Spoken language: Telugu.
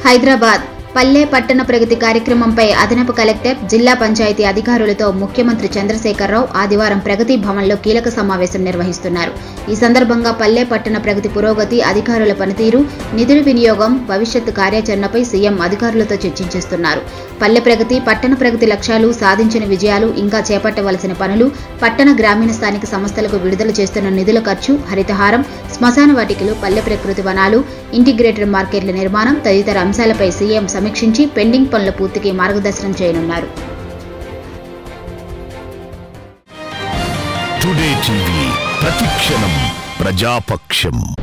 హైదరాబాద్ పల్లె పట్టణ ప్రగతి కార్యక్రమంపై అదనపు కలెక్టర్ జిల్లా పంచాయతీ అధికారులతో ముఖ్యమంత్రి చంద్రశేఖరరావు ఆదివారం ప్రగతి భవన్లో కీలక సమావేశం నిర్వహిస్తున్నారు ఈ సందర్భంగా పల్లె పట్టణ ప్రగతి పురోగతి అధికారుల పనితీరు నిధుల వినియోగం భవిష్యత్తు కార్యాచరణపై సీఎం అధికారులతో చర్చించిస్తున్నారు పల్లె ప్రగతి పట్టణ ప్రగతి లక్ష్యాలు సాధించిన విజయాలు ఇంకా చేపట్టవలసిన పనులు పట్టణ గ్రామీణ స్థానిక సంస్థలకు విడుదల చేస్తున్న నిధుల ఖర్చు హరితహారం శ్మశాన వాటికలు పల్లె ప్రకృతి వనాలు ఇంటిగ్రేటెడ్ మార్కెట్ల నిర్మాణం తదితర అంశాలపై సీఎం సమీక్షించి పెండింగ్ పనుల పూర్తికి మార్గదర్శనం చేయనున్నారు టుడే టీవీ ప్రతిక్షణం ప్రజాపక్షం